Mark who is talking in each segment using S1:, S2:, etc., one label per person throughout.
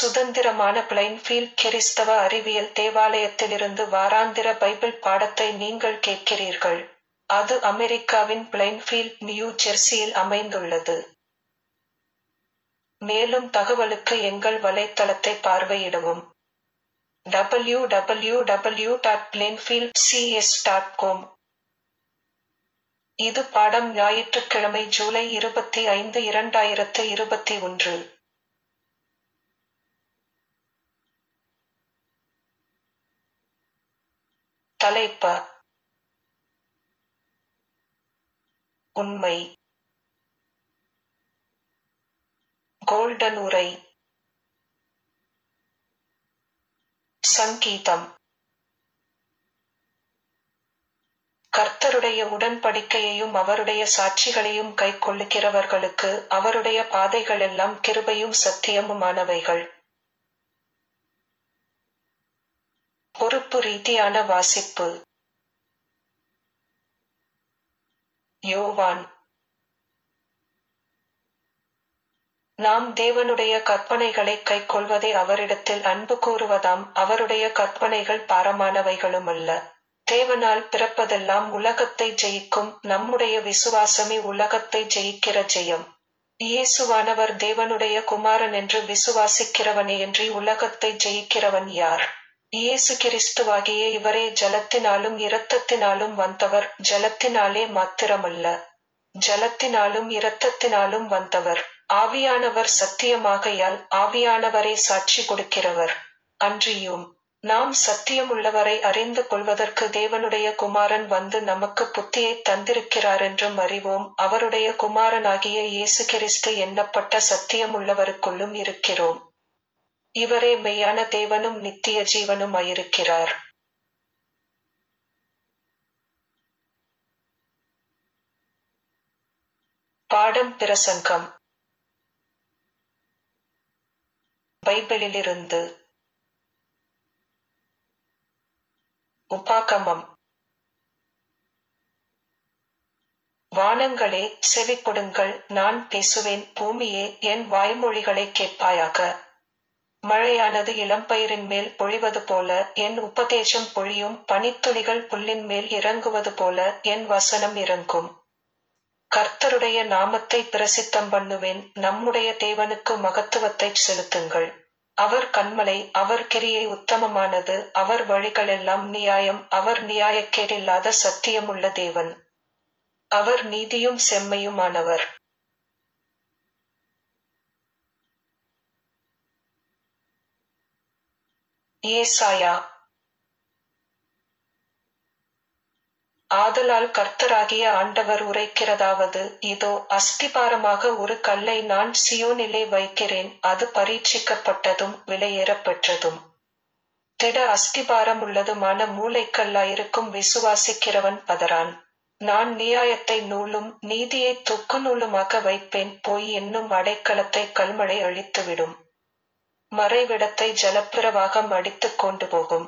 S1: சுதந்திரமான பிளைன்ஃபீல்ட் கிறிஸ்தவ அறிவியல் தேவாலயத்திலிருந்து வாராந்திர பைபிள் பாடத்தை நீங்கள் கேட்கிறீர்கள். அது அமெரிக்காவின் பிளைன்ஃபீல்ட், நியூ ஜெர்சியில் அமைந்துள்ளது. மேலும் தகவலுக்கு எங்கள் வலைத்தளத்தை பார்வையிடவும். W W W dot Plainfield CS dot com இது பாடம் ஞாயிற்றுக்கிழமை ஜூலை இருபத்தி ஐந்து இரண்டாயிரத்து இருபத்தி ஒன்று. தலைப்ப உண்மை கோல்டன் உரை சங்கீதம் கர்த்தருடைய உடன்படிக்கையையும் அவருடைய சாட்சிகளையும் கைக்கொள்ளுகிறவர்களுக்கு அவருடைய பாதைகளெல்லாம் கிருபையும் சத்தியமுமானவைகள். பொறுப்பு ரீதியான வாசிப்பு யோவான் நாம் தேவனுடைய கற்பனைகளைக் கைக்கொள்வதே அவரிடத்தில் அன்பு கூறுவதாம் அவருடைய கற்பனைகள் பாரமானவைகளுமல்ல. தேவனால் பிறப்பதெல்லாம் உலகத்தை ஜெயிக்கும் நம்முடைய விசுவாசமே உலகத்தை ஜெயிக்கிற ஜெயம். இயேசுவானவர் தேவனுடைய குமாரன் என்று விசுவாசிக்கிறவனேயன்றி உலகத்தை ஜெயிக்கிறவன் யார்? இயேசு கிறிஸ்துவாகிய இவரே ஜலத்தினாலும் இரத்தத்தினாலும் வந்தவர் ஜலத்தினாலே மாத்திரமல்ல. ஜலத்தினாலும் இரத்தத்தினாலும் வந்தவர். ஆவியானவர் சத்தியமாகையால் ஆவியானவரே சாட்சி கொடுக்கிறவர். அன்றியும் நாம் சத்தியமுள்ளவரை அறிந்து கொள்வதற்கு தேவனுடைய குமாரன் வந்து நமக்கு புத்தியைத் தந்திருக்கிறாரென்றும் அறிவோம் அவருடைய குமாரனாகிய இயேசு கிறிஸ்து எண்ணப்பட்ட சத்தியமுள்ளவருக்குள்ளும் இருக்கிறோம். இவரே மெய்யான தேவனும் நித்திய ஜீவனுமாயிருக்கிறார். பாடம் பிரசங்கம் பைபிளிலிருந்து உபாகமம் வானங்களே செவிகொடுங்கள் நான் பேசுவேன் பூமியே என் வாய்மொழிகளைக் கேட்பாயாக. மழையானது இளம்பயிரின் மேல் பொழிவது போல என் உபதேசம் பொழியும் பனித்துளிகள் புல்லின் மேல் இறங்குவது போல என் வசனம் இறங்கும். கர்த்தருடைய நாமத்தை பிரசித்தம் பண்ணுவேன் நம்முடைய தேவனுக்கு மகத்துவத்தைச் செலுத்துங்கள். அவர் கன்மலை அவர் கிரியை உத்தமமானது அவர் வழிகளெல்லாம் நியாயம் அவர் நியாயக்கேடில்லாத சத்தியமுள்ள தேவன். அவர் நீதியும் செம்மையுமானவர். ஏசாயா ஆதலால் கர்த்தராகிய ஆண்டவர் உரைக்கிறதாவது இதோ அஸ்திபாரமாக ஒரு கல்லை நான் சியோனிலே வைக்கிறேன் அது பரீட்சிக்கப்பட்டதும் விலையேறப்பெற்றதும். திட அஸ்திபாரமுள்ளதுமான மூலைக்கல்லாயிருக்கும் விசுவாசிக்கிறவன் பதறான். நான் நியாயத்தை நூலும் நீதியைத் தொக்கு நூலுமாக வைப்பேன் பொய் என்னும் அடைக்கலத்தைக் கல்மழை அழித்துவிடும். மறைவிடத்தை ஜலப்பிரவாகம் அடித்துக் கொண்டு போகும்.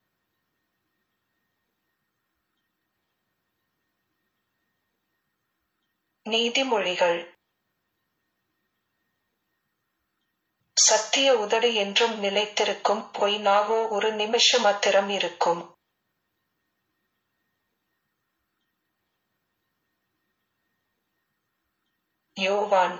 S1: நீதிமொழிகள் சத்திய உதடு என்றும் நிலைத்திருக்கும் பொய் நாவோ ஒரு நிமிஷ மாத்திரம் இருக்கும். யோவான்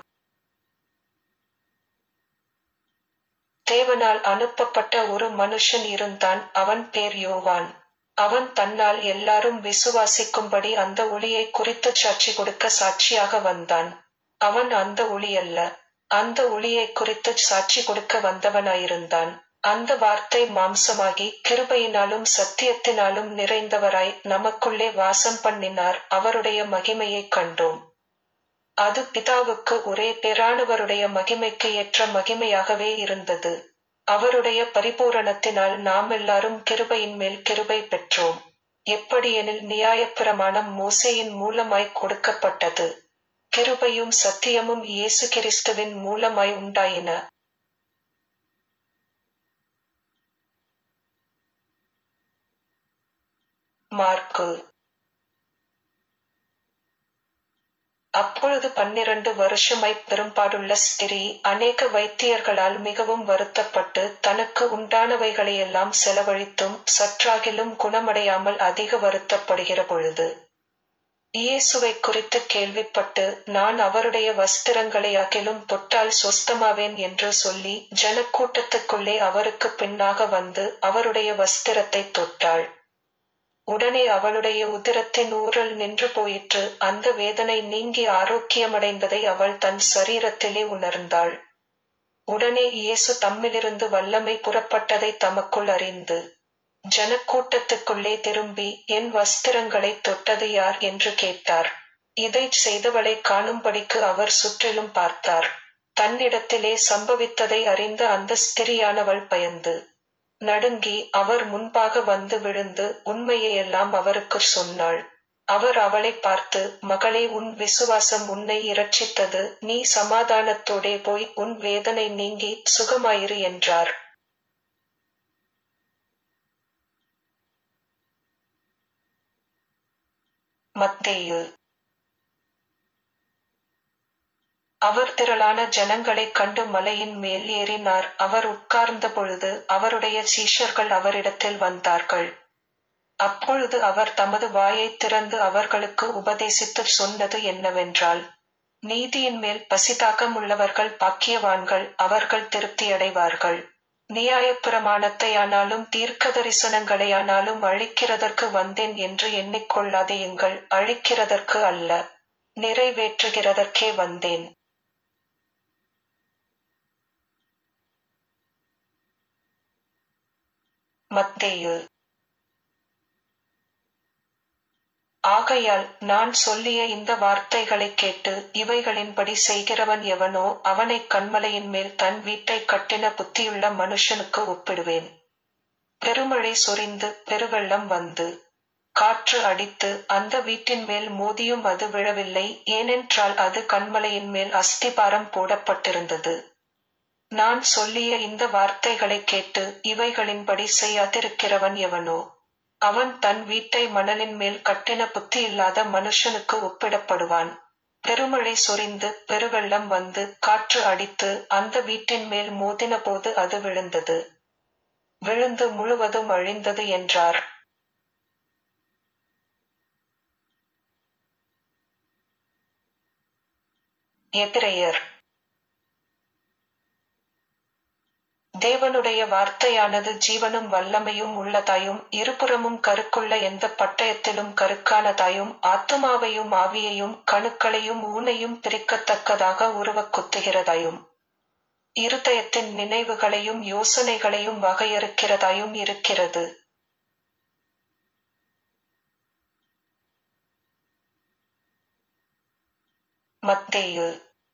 S1: தேவனால் அனுப்பப்பட்ட ஒரு மனுஷன் இருந்தான் அவன் பேர் யோவான். அவன் தன்னால் எல்லாரும் விசுவாசிக்கும்படி அந்த ஒளியைக் குறித்துச் சாட்சி கொடுக்க சாட்சியாக வந்தான். அவன் அந்த ஒளியல்ல. அந்த ஒளியைக் குறித்துச் சாட்சி கொடுக்க வந்தவனாயிருந்தான். அந்த வார்த்தை மாம்சமாகி கிருபையினாலும் சத்தியத்தினாலும் நிறைந்தவராய் நமக்குள்ளே வாசம் பண்ணினார் அவருடைய மகிமையைக் கண்டோம். அது பிதாவுக்கு ஒரே பேறானவருடைய மகிமைக்கு ஏற்ற மகிமையாகவே இருந்தது. அவருடைய பரிபூரணத்தினால் நாமெல்லாரும் கிருபையின்மேல் கிருபை பெற்றோம். எப்படியெனில் நியாயப்பிரமாணம் மோசேயின் மூலமாய்க் கொடுக்கப்பட்டது. கிருபையும் சத்தியமும் இயேசு கிறிஸ்துவின் மூலமாய் உண்டாயின. மாற்கு அப்பொழுது பன்னிரண்டு வருஷமாய் பெரும்பாடுள்ள ஸ்திரீ அநேக வைத்தியர்களால் மிகவும் வருத்தப்பட்டு தனக்கு உண்டானவைகளையெல்லாம் செலவழித்தும் சற்றாகிலும் குணமடையாமல் அதிக வருத்தப்படுகிற பொழுது இயேசுவை குறித்து கேள்விப்பட்டு நான் அவருடைய வஸ்திரங்களை அகிலும் தொட்டால் சொஸ்தமாவேன் என்று சொல்லி ஜனக்கூட்டத்துக்குள்ளே அவருக்கு பின்னாக வந்து அவருடைய வஸ்திரத்தை தொட்டாள் உடனே அவளுடைய உதிரத்தின் ஊரல் நின்று போயிற்று அந்த வேதனை நீங்கி ஆரோக்கியமடைந்ததை அவள் தன் சரீரத்திலே உணர்ந்தாள் உடனே இயேசு தம்மிலிருந்து வல்லமை புறப்பட்டதை தமக்குள் அறிந்து ஜனக்கூட்டத்துக்குள்ளே திரும்பி என் வஸ்திரங்களை தொட்டது யார் என்று கேட்டார் இதைச் செய்தவளை காணும்படிக்கு அவர் சுற்றிலும் பார்த்தார் தன்னிடத்திலே சம்பவித்ததை அறிந்த அந்த ஸ்திரியானவள் பயந்து நடுங்கி அவர் முன்பாக வந்து விழுந்து உண்மையையெல்லாம் அவருக்கு சொன்னாள் அவர் அவளை பார்த்து மகளே உன் விசுவாசம் உன்னை இரட்சித்தது நீ சமாதானத்தோடே போய் உன் வேதனை நீங்கி சுகமாயிரு என்றார் மத்தேயு அவர் திரளான ஜனங்களைக் கண்டு மலையின் மேல் ஏறினார் அவர் உட்கார்ந்த பொழுது அவருடைய சீஷர்கள் அவரிடத்தில் வந்தார்கள் அப்பொழுது அவர் தமது வாயைத் திறந்து அவர்களுக்கு உபதேசித்துச் சொன்னது என்னவென்றால் நீதியின் மேல் பசிதாகம் உள்ளவர்கள் பாக்கியவான்கள் அவர்கள் திருப்தியடைவார்கள் நியாயப்பிரமாணத்தையானாலும் தீர்க்க தரிசனங்களையானாலும் அழிக்கிறதற்கு வந்தேன் என்று எண்ணிக்கொள்ளாதேயுங்கள் அழிக்கிறதற்கு அல்ல நிறைவேற்றுகிறதற்கே வந்தேன் மத்தேயு ஆகையால் நான் சொல்லிய இந்த வார்த்தைகளைக் கேட்டு இவைகளின்படி செய்கிறவன் எவனோ அவனைக் கண்மலையின் மேல் தன் வீட்டைக் கட்டின புத்தியுள்ள மனுஷனுக்கு ஒப்பிடுவேன் பெருமழை சொரிந்து பெருவெள்ளம் வந்து காற்று அடித்து அந்த வீட்டின் மேல் மோதியும் அது விழவில்லை ஏனென்றால் அது கண்மலையின் மேல் அஸ்திபாரம் போடப்பட்டிருந்தது நான் சொல்லிய இந்த வார்த்தைகளைக் கேட்டு இவைகளின்படி செய்யாதிருக்கிறவன் எவனோ அவன் தன் வீட்டை மணலின் மேல் கட்டின புத்தி இல்லாத மனுஷனுக்கு ஒப்பிடப்படுவான் பெருமழை சொரிந்து பெருவெள்ளம் வந்து காற்று அடித்து அந்த வீட்டின் மேல் மோதின போது அது விழுந்தது விழுந்து முழுவதும் அழிந்தது என்றார் எபிரெயர் தேவனுடைய வார்த்தையானது ஜீவனும் வல்லமையும் உள்ளதாயும் இருபுறமும் கருக்குள்ள எந்த பட்டயத்திலும் கருக்கானதாயும் ஆத்துமாவையும் ஆவியையும் கணுக்களையும் ஊனையும் பிரிக்கத்தக்கதாக உருவக் குத்துகிறதாயும் இருதயத்தின் நினைவுகளையும் யோசனைகளையும் வகையறுக்கிறதாயும் இருக்கிறது மத்தேயு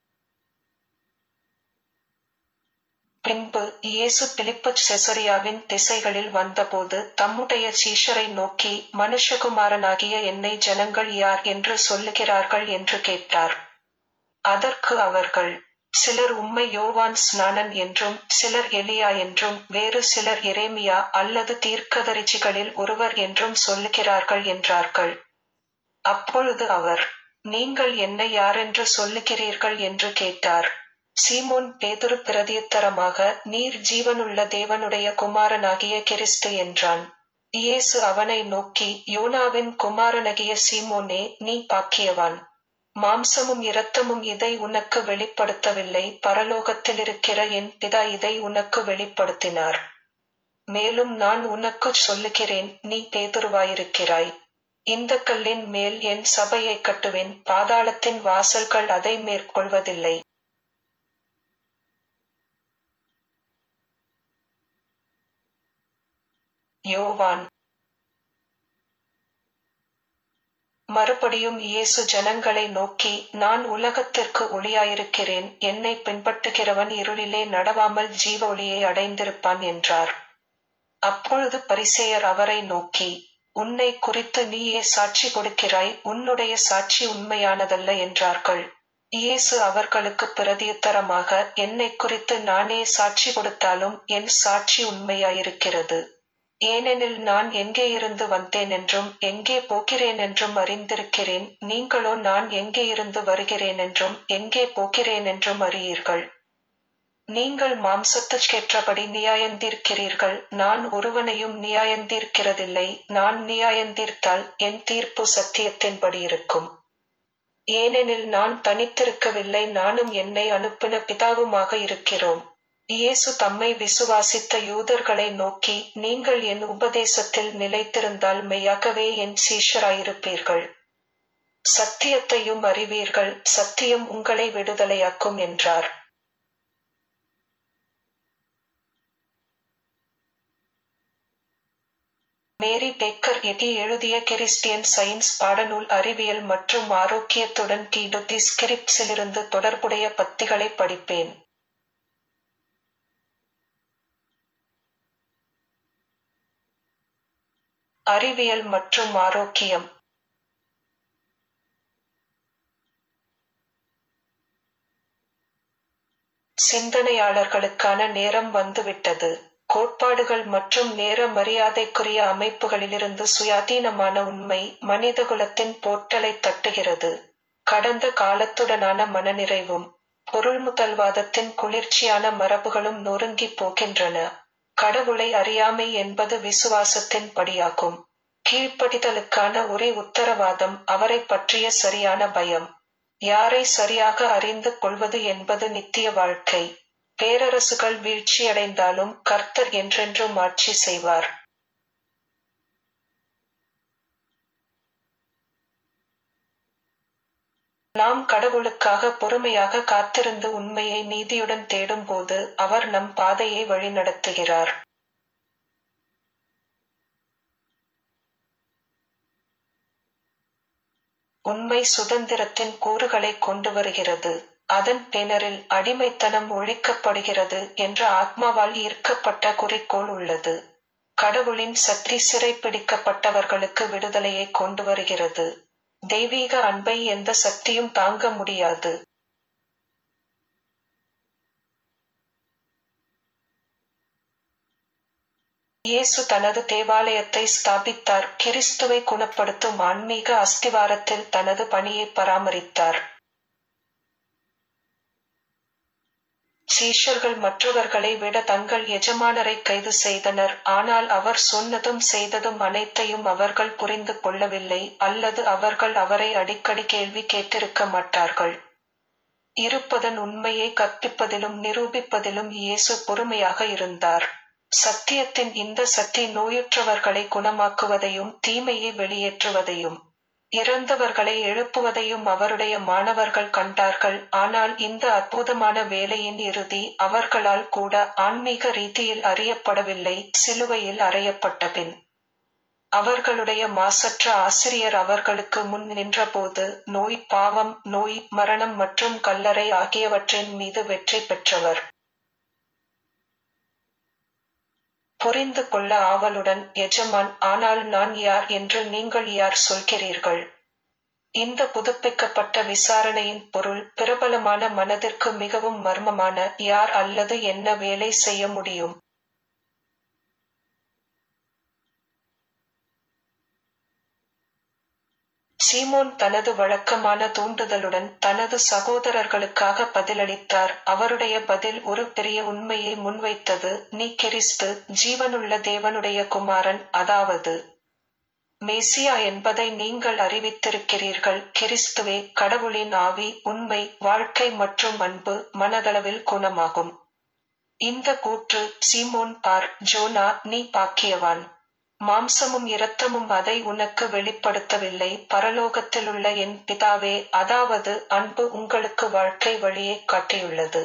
S1: பின்பு இயேசு பிலிப்பு செசரியாவின் திசைகளில் வந்தபோது தம்முடைய சீஷரை நோக்கி மனுஷகுமாரனாகிய என்னை ஜனங்கள் யார் என்று சொல்லுகிறார்கள் என்று கேட்டார் அதற்கு அவர்கள் சிலர் உம்மை யோவான் ஸ்நானன் என்றும் சிலர் எலியா என்றும் வேறு சிலர் எரேமியா அல்லது தீர்க்கதரிசிகளில் ஒருவர் என்றும் சொல்லுகிறார்கள் என்றார்கள் அப்பொழுது அவர் நீங்கள் என்னை யாரென்று சொல்லுகிறீர்கள் என்று கேட்டார் சீமோன் பேதுரு பிரதியுத்தரமாக நீர் ஜீவனுள்ள தேவனுடைய குமாரனாகிய கிறிஸ்து என்றான் இயேசு அவனை நோக்கி யோனாவின் குமாரனாகிய சீமோனே நீ பாக்கியவான் மாம்சமும் இரத்தமும் இதை உனக்கு வெளிப்படுத்தவில்லை பரலோகத்திலிருக்கிற என் பிதா இதை உனக்கு வெளிப்படுத்தினார் மேலும் நான் உனக்கு சொல்லுகிறேன் நீ பேதுருவாயிருக்கிறாய் இந்த கல்லின் மேல் என் சபையை கட்டுவேன் பாதாளத்தின் வாசல்கள் அதை மேற்கொள்வதில்லை யோவான் மறுபடியும் இயேசு ஜனங்களை நோக்கி நான் உலகத்திற்கு ஒளியாயிருக்கிறேன் என்னை பின்பற்றுகிறவன் இருளிலே நடவாமல் ஜீவ ஒளியை அடைந்திருப்பான் என்றார் அப்பொழுது பரிசேயர் அவரை நோக்கி உன்னை குறித்து நீயே சாட்சி கொடுக்கிறாய் உன்னுடைய சாட்சி உண்மையானதல்ல என்றார்கள் இயேசு அவர்களுக்கு பிரதியுத்தரமாக என்னை குறித்து நானே சாட்சி கொடுத்தாலும் என் சாட்சி உண்மையாயிருக்கிறது ஏனெனில் நான் எங்கே இருந்து வந்தேன் என்றும் எங்கே போகிறேன் என்றும் அறிந்திருக்கிறேன் நீங்களோ நான் எங்கே இருந்து வருகிறேன் என்றும் எங்கே போகிறேன் என்றும் அறியீர்கள் நீங்கள் மாம்சத்துக்கேற்றபடி நியாயந்தீர்க்கிறீர்கள் நான் ஒருவனையும் நியாயந்தீர்க்கிறதில்லை நான் நியாயந்தீர்த்தால் என் தீர்ப்பு சத்தியத்தின்படி இருக்கும் ஏனெனில் நான் தனித்திருக்கவில்லை நானும் என்னை அனுப்பின பிதாவுமாக இருக்கிறோம் இயேசு தம்மை விசுவாசித்த யூதர்களை நோக்கி நீங்கள் என் உபதேசத்தில் நிலைத்திருந்தால் மெய்யாகவே என் சீஷராயிருப்பீர்கள் சத்தியத்தையும் அறிவீர்கள் சத்தியம் உங்களை விடுதலையாக்கும் என்றார் மேரி பேக்கர் எட்டி எழுதிய கிறிஸ்டியன் சயின்ஸ் பாடநூல் அறிவியல் மற்றும் ஆரோக்கியத்துடன் கீடு தி ஸ்கிரிப்ட்ஸிலிருந்து தொடர்புடைய பத்திகளை படிப்பேன் அறிவியல் மற்றும் ஆரோக்கியம் சிந்தனையாளர்களுக்கான நேரம் வந்துவிட்டது கோட்பாடுகள் மற்றும் நேர மரியாதைக்குரிய அமைப்புகளிலிருந்து சுயாதீனமான உண்மை மனிதகுலத்தின் போர்ட்டலை தட்டுகிறது கடந்த காலத்துடனான மனநிறைவும் பொருள்முதல்வாதத்தின் குளிர்ச்சியான மரபுகளும் நொறுங்கி போகின்றன கடவுளை அறியாமை என்பது விசுவாசத்தின் படியாகும் கீழ்ப்படிதலுக்கான ஒரே உத்தரவாதம் அவரை பற்றிய சரியான பயம் யாரை சரியாக அறிந்து கொள்வது என்பது நித்திய வாழ்க்கை பேரரசுகள் வீழ்ச்சியடைந்தாலும் கர்த்தர் என்றென்றும் ஆட்சி செய்வார் நாம் கடவுளுக்காக பொறுமையாக காத்திருந்து உண்மையை நீதியுடன் தேடும்போது அவர் நம் பாதையை வழிநடத்துகிறார் உண்மை சுதந்திரத்தின் கூறுகளை கொண்டு வருகிறது அதன் பின்னரில் அடிமைத்தனம் ஒழிக்கப்படுகிறது என்ற ஆத்மாவால் ஈர்க்கப்பட்ட குறிக்கோள் உள்ளது கடவுளின் சக்தி சிறைப்பிடிக்கப்பட்டவர்களுக்கு விடுதலையை கொண்டு வருகிறது தெய்வீக அன்பை எந்த சக்தியும் தாங்க முடியாது இயேசு தனது தேவாலயத்தை ஸ்தாபித்தார் கிறிஸ்துவை குணப்படுத்தும் ஆன்மீக அஸ்திவாரத்தில் தனது பணியை பராமரித்தார் சீஷர்கள் மற்றவர்களை விட தங்கள் எஜமானரை கைது செய்தனர் ஆனால் அவர் சொன்னதும் செய்ததும் அனைத்தையும் அவர்கள் புரிந்து கொள்ளவில்லை அல்லது அவர்கள் அவரை அடிக்கடி கேள்வி கேட்டிருக்க மாட்டார்கள் இருப்பதன் உண்மையை கற்பிப்பதிலும் நிரூபிப்பதிலும் இயேசு பொறுமையாக இருந்தார் சத்தியத்தின் இந்த சக்தி நோயுற்றவர்களை குணமாக்குவதையும் தீமையை வெளியேற்றுவதையும் இறந்தவர்களை எழுப்புவதையும் அவருடைய மாணவர்கள் கண்டார்கள் ஆனால் இந்த அற்புதமான வேலையின் இறுதி அவர்களால் கூட ஆன்மீக ரீதியில் அறியப்படவில்லை சிலுவையில் அறையப்பட்ட பின் அவர்களுடைய மாசற்ற ஆசிரியர் அவர்களுக்கு முன் நின்றபோது நோய் பாவம் நோய் மரணம் மற்றும் கல்லறை ஆகியவற்றின் மீது வெற்றி பெற்றவர் புரிந்து கொள்ள ஆவலுடன் எஜமான் ஆனால் நான் யார் என்று நீங்கள் யார் சொல்கிறீர்கள் இந்த புதுப்பிக்கப்பட்ட விசாரணையின் பொருள் பிரபலமான மனதிற்கு மிகவும் மர்மமான யார் அல்லது என்ன வேலை செய்ய முடியும் சீமோன் தனது வழக்கமான தூண்டுதலுடன் தனது சகோதரர்களுக்காக பதிலளித்தார் அவருடைய பதில் ஒரு பெரிய உண்மையை முன்வைத்தது நீ கிறிஸ்து ஜீவனுள்ள தேவனுடைய குமாரன் அதாவது மேசியா என்பதை நீங்கள் அறிவித்திருக்கிறீர்கள் கிறிஸ்துவே கடவுளின் ஆவி உண்மை வாழ்க்கை மற்றும் அன்பு மனதளவில் குணமாகும் இந்த கூற்று சீமோன் பார் ஜோனா நீ பாக்கியவான் மாம்சமும் இரத்தமும் அதை உனக்கு வெளிப்படுத்தவில்லை பரலோகத்திலுள்ள என் பிதாவே அதாவது அன்பு உங்களுக்கு வாழ்க்கை வழியை காட்டியுள்ளது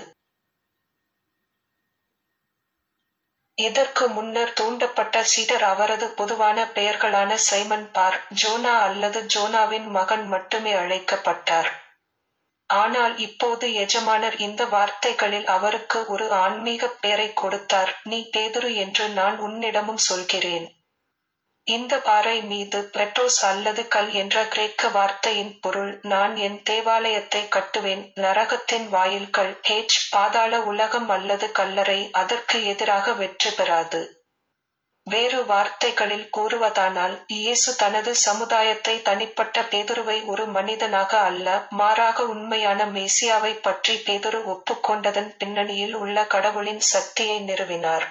S1: இதற்கு முன்னர் தூண்டப்பட்ட சீடர் அவரது பொதுவான பெயர்களான சைமன் பார் ஜோனா அல்லது ஜோனாவின் மகன் மட்டுமே அழைக்கப்பட்டார் ஆனால் இப்போது எஜமானர் இந்த வார்த்தைகளில் அவருக்கு ஒரு ஆன்மீக பெயரை கொடுத்தார் நீ பேதுரு என்று நான் உன்னிடமும் சொல்கிறேன் இந்த பாறை மீது பெட்ரோஸ் அல்லது கல் என்ற கிரேக்க வார்த்தையின் பொருள் நான் என் தேவாலயத்தை கட்டுவேன் நரகத்தின் வாயில்கள் ஹேச் பாதாள உலகம் அல்லது கல்லறை அதற்கு எதிராக வெற்றி பெறாது வேறு வார்த்தைகளில் கூறுவதானால் இயேசு தனது சமுதாயத்தை தனிப்பட்ட பேதுருவை ஒரு மனிதனாக அல்ல மாறாக உண்மையான மேசியாவை பற்றி பேதுரு ஒப்புக்கொண்டதன் பின்னணியில் உள்ள கடவுளின் சக்தியை நிறுவினார்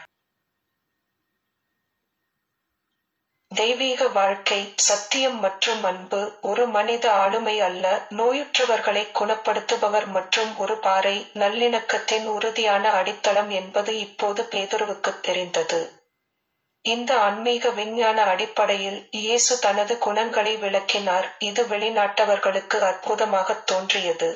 S1: தெய்வீக வாழ்க்கை சத்தியம் மற்றும் அன்பு ஒரு மனித ஆளுமை அல்ல நோயுற்றவர்களை குணப்படுத்துபவர் மற்றும் ஒரு பாறை நல்லிணக்கத்தின் உறுதியான அடித்தளம் என்பது இப்போது பேதுருவுக்கு தெரிந்தது இந்த ஆன்மீக விஞ்ஞான அடிப்படையில் இயேசு தனது குணங்களை விளக்கினார் இது வெளிநாட்டவர்களுக்கு அற்புதமாக தோன்றியது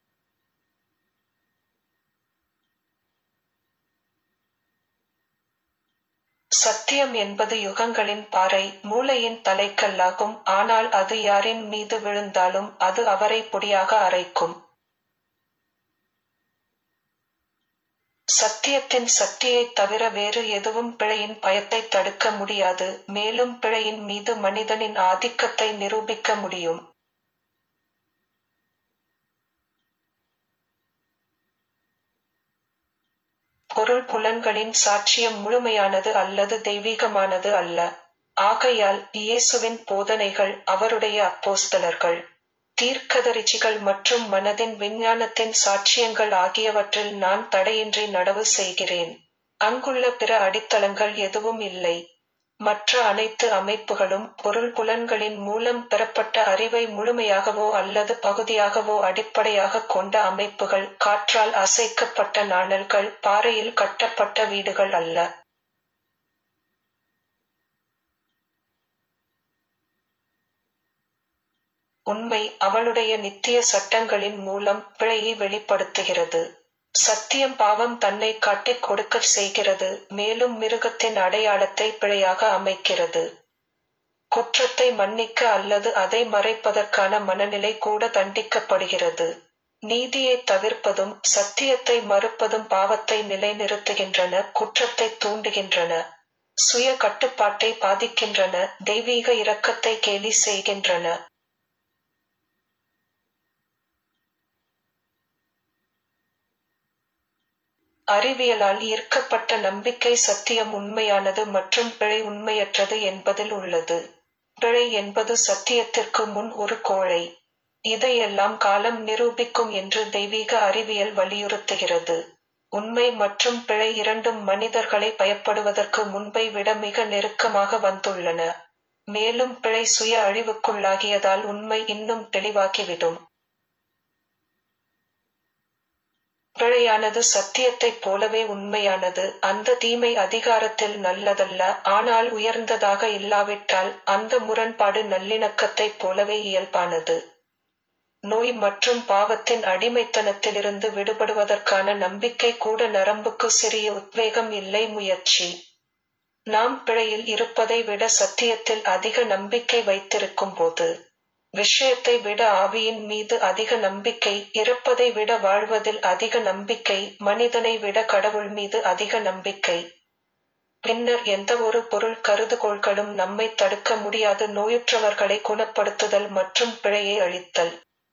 S1: சத்தியம் என்பது யுகங்களின் பாறை மூளையின் தலைக்கல்லாகும் ஆனால் அது யாரின் மீது விழுந்தாலும் அது அவரை பொடியாக அரைக்கும் சத்தியத்தின் சக்தியை தவிர வேறு எதுவும் பிழையின் பயத்தை தடுக்க முடியாது மேலும் பிழையின் மீது மனிதனின் ஆதிக்கத்தை நிரூபிக்க முடியும் பொருள் புலன்களின் சாட்சியம் முழுமையானது அல்லது தெய்வீகமானது அல்ல ஆகையால் இயேசுவின் போதனைகள் அவருடைய அப்போஸ்தலர்கள் தீர்க்கதரிசிகள் மற்றும் மனதின் விஞ்ஞானத்தின் சாட்சியங்கள் ஆகியவற்றில் நான் தடையின்றி நடவு செய்கிறேன் அங்குள்ள பிற அடித்தளங்கள் எதுவும் இல்லை மற்ற அனைத்து அமைப்புகளும் பொருள் புலன்களின் மூலம் பெறப்பட்ட அறிவை முழுமையாகவோ அல்லது பகுதியாகவோ அடிப்படையாக கொண்ட அமைப்புகள் காற்றால் அசைக்கப்பட்ட நாணல்கள் பாறையில் கட்டப்பட்ட வீடுகள் அல்ல உண்மை அவளுடைய நித்திய சட்டங்களின் மூலம் பிழையை வெளிப்படுத்துகிறது சத்தியம் பாவம் தன்னை காட்டிக் கொடுக்க செய்கிறது மேலும் மிருகத்தின் அடையாளத்தை பிழையாக அமைக்கிறது குற்றத்தை மன்னிக்க அல்லது அதை மறைப்பதற்கான மனநிலை கூட தண்டிக்கப்படுகிறது நீதியை தவிர்ப்பதும் சத்தியத்தை மறுப்பதும் பாவத்தை நிலைநிறுத்துகின்றன குற்றத்தை தூண்டுகின்றன சுய கட்டுப்பாட்டை பாதிக்கின்றன தெய்வீக இரக்கத்தை கேலி செய்கின்றன அறிவியலால் ஈர்க்கப்பட்ட நம்பிக்கை சத்தியம் உண்மையானது மற்றும் பிழை உண்மையற்றது என்பதில் உள்ளது பிழை என்பது சத்தியத்திற்கு முன் ஒரு கோழை இதையெல்லாம் காலம் நிரூபிக்கும் என்று தெய்வீக அறிவியல் வலியுறுத்துகிறது உண்மை மற்றும் பிழை இரண்டும் மனிதர்களை பயப்படுவதற்கு முன்பை விட மிக நெருக்கமாக வந்துள்ளன மேலும் பிழை சுய அழிவுக்குள்ளாகியதால் உண்மை இன்னும் தெளிவாகிவிடும் பிழையானது சத்தியத்தைப் போலவே உண்மையானது அந்த தீமை அதிகாரத்தில் நல்லதல்ல ஆனால் உயர்ந்ததாக இல்லாவிட்டால் அந்த முரண்பாடு நல்லிணக்கத்தைப் போலவே இயல்பானது நோய் மற்றும் பாவத்தின் அடிமைத்தனத்திலிருந்து விடுபடுவதற்கான நம்பிக்கை கூட நரம்புக்கு சிறிய உத்வேகம் இல்லை முயற்சி நாம் பிழையில் இருப்பதை விட சத்தியத்தில் அதிக நம்பிக்கை வைத்திருக்கும் போது விஷயத்தை விட ஆவியின் மீது அதிக நம்பிக்கை இறப்பதை விட வாழ்வதில் அதிக நம்பிக்கை மனிதனை விட கடவுள் மீது அதிக நம்பிக்கை பின்னர் எந்த ஒரு பொருள் கருதுகோள்களும் நம்மை தடுக்க முடியாது நோயுற்றவர்களை குணப்படுத்துதல் மற்றும் பிழையை அழித்தல்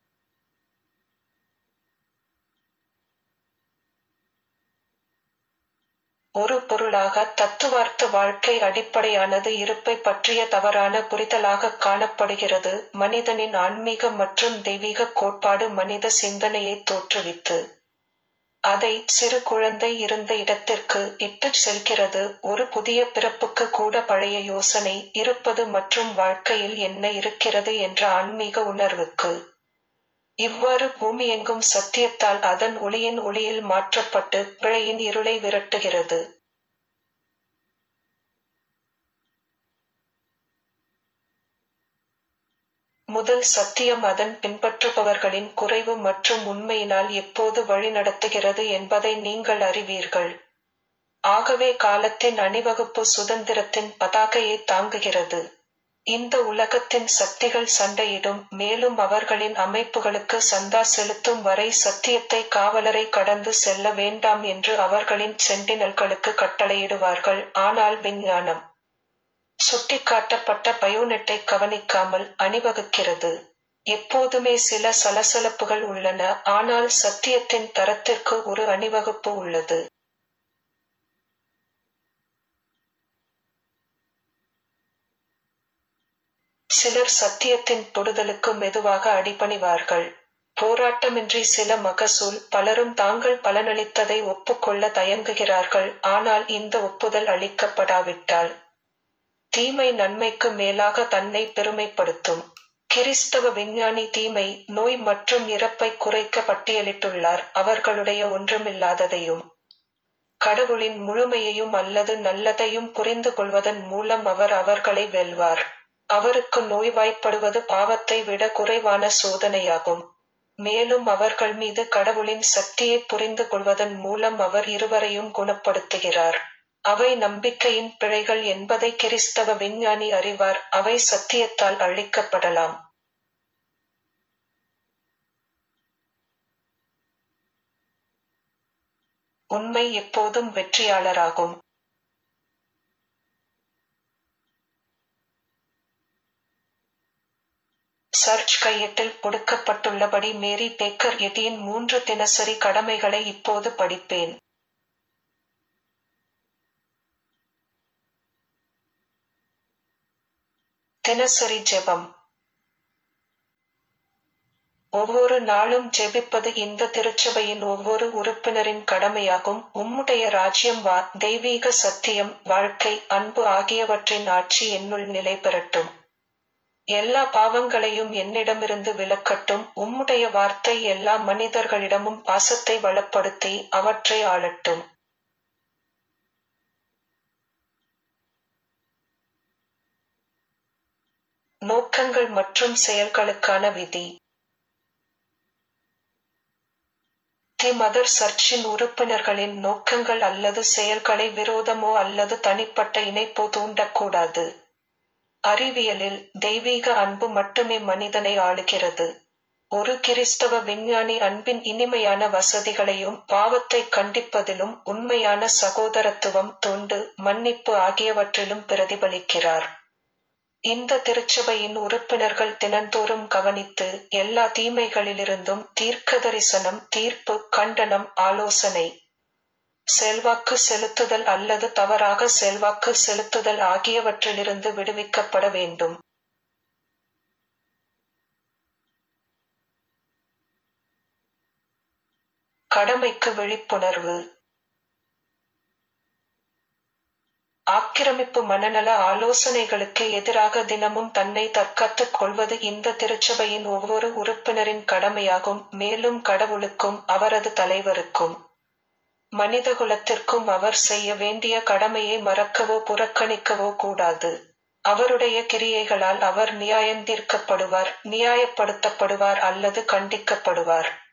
S1: ஒரு பொருளாக தத்துவார்த்த வாழ்க்கை அடிப்படையானது இருப்பை பற்றிய தவறான புரிதலாக காணப்படுகிறது மனிதனின் ஆன்மீக மற்றும் தெய்வீக கோட்பாடு மனித சிந்தனையை தோற்றுவித்து அதை சிறு குழந்தை இருந்த இடத்திற்கு இட்டுச் செல்கிறது ஒரு புதிய பிறப்புக்கு கூட பழைய யோசனை இருப்பது மற்றும் வாழ்க்கையில் என்ன இருக்கிறது என்ற ஆன்மீக உணர்வுக்கு இவ்வாறு பூமியெங்கும் சத்தியத்தால் அதன் ஒளியின் ஒளியில் மாற்றப்பட்டு பிழையின் இருளை விரட்டுகிறது முதல் சத்தியம் அதன் பின்பற்றுபவர்களின் குறைவு மற்றும் உண்மையினால் எப்போது வழிநடத்துகிறது என்பதை நீங்கள் அறிவீர்கள் ஆகவே காலத்தின் அணிவகுப்பு சுதந்திரத்தின் பதாகையை தாங்குகிறது இந்த உலகத்தின் சக்திகள் சண்டையிடும் மேலும் அவர்களின் அமைப்புகளுக்கு சந்தா செலுத்தும் வரை சத்தியத்தை காவலரை கடந்து செல்ல வேண்டாம் என்று அவர்களின் சென்டினல்களுக்கு கட்டளையிடுவார்கள் ஆனால் விஞ்ஞானம் சுட்டிக்காட்டப்பட்ட பயோனெட்டை கவனிக்காமல் அணிவகுக்கிறது எப்போதுமே சில சலசலப்புகள் உள்ளன ஆனால் சத்தியத்தின் தரத்திற்கு ஒரு அணிவகுப்பு உள்ளது சிலர் சத்தியத்தின் தொடுதலுக்கு மெதுவாக அடிபணிவார்கள் போராட்டமின்றி சில மகசூல் பலரும் தாங்கள் பலனளித்ததை ஒப்புக்கொள்ள தயங்குகிறார்கள் ஆனால் இந்த ஒப்புதல் அளிக்கப்படாவிட்டால் தீமை நன்மைக்கு மேலாக தன்னை பெருமைப்படுத்தும் கிறிஸ்தவ விஞ்ஞானி தீமை நோய் மற்றும் இறப்பை குறைக்க பட்டியலிட்டுள்ளார் அவர்களுடைய ஒன்றுமில்லாததையும் கடவுளின் முழுமையையும் அல்லது நல்லதையும் புரிந்து கொள்வதன் மூலம் அவர் அவர்களை வெல்வார் அவருக்கு நோய்வாய்ப்படுவது பாவத்தை விட குறைவான சோதனையாகும் மேலும் அவர்கள் மீது கடவுளின் சக்தியை புரிந்து கொள்வதன் மூலம் அவர் இருவரையும் குணப்படுத்துகிறார் அவை நம்பிக்கையின் பிழைகள் என்பதை கிறிஸ்தவ விஞ்ஞானி அறிவார் அவை சத்தியத்தால் அழிக்கப்படலாம் உண்மை எப்போதும் வெற்றியாளராகும் சர்ச் கையேட்டில் கொடுக்கப்பட்டுள்ளபடி மேரி பேக்கர் எட்டியின் மூன்று தினசரி கடமைகளை இப்போது படிப்பேன் தினசரி ஜெபம் ஒவ்வொரு நாளும் ஜெபிப்பது இந்த திருச்சபையின் ஒவ்வொரு உறுப்பினரின் கடமையாகும் உம்முடைய ராஜ்யம் வா தெய்வீக சத்தியம் வாழ்க்கை அன்பு ஆகியவற்றின் ஆட்சி என்னுள் நிலை பெறட்டும் எல்லா பாவங்களையும் என்னிடமிருந்து விலக்கட்டும் உம்முடைய வார்த்தை எல்லா மனிதர்களிடமும் பாசத்தை வளப்படுத்தி அவற்றை ஆளட்டும் நோக்கங்கள் மற்றும் செயல்களுக்கான விதி தி மதர் சர்ச்சின் உறுப்பினர்களின் நோக்கங்கள் அல்லது செயல்களை விரோதமோ அல்லது தனிப்பட்ட இணைப்போ தூண்டக்கூடாது அறிவியலில் தெய்வீக அன்பு மட்டுமே மனிதனை ஆளுகிறது ஒரு கிறிஸ்தவ விஞ்ஞானி அன்பின் இனிமையான வசதிகளையும் பாவத்தை கண்டிப்பதிலும் உண்மையான சகோதரத்துவம் தொண்டு மன்னிப்பு ஆகியவற்றிலும் பிரதிபலிக்கிறார் இந்த திருச்சபையின் உறுப்பினர்கள் தினந்தோறும் கவனித்து எல்லா தீமைகளிலிருந்தும் தீர்க்க தரிசனம் தீர்ப்பு கண்டனம் ஆலோசனை செல்வாக்கு செலுத்துதல் அல்லது தவறாக செல்வாக்கு செலுத்துதல் ஆகியவற்றிலிருந்து விடுவிக்கப்பட வேண்டும் கடமைக்கு விழிப்புணர்வு ஆக்கிரமிப்பு மனநல ஆலோசனைகளுக்கு எதிராக தினமும் தன்னை தற்காத்துக் கொள்வது இந்த திருச்சபையின் ஒவ்வொரு உறுப்பினரின் கடமையாகும் மேலும் கடவுளுக்கும் அவரது தலைவருக்கும் மனிதகுலத்திற்கும் அவர் செய்ய வேண்டிய கடமையை மறக்கவோ புறக்கணிக்கவோ கூடாது அவருடைய கிரியைகளால் அவர் நியாயந்தீர்க்கப்படுவார் நியாயப்படுத்தப்படுவார் அல்லது கண்டிக்கப்படுவார்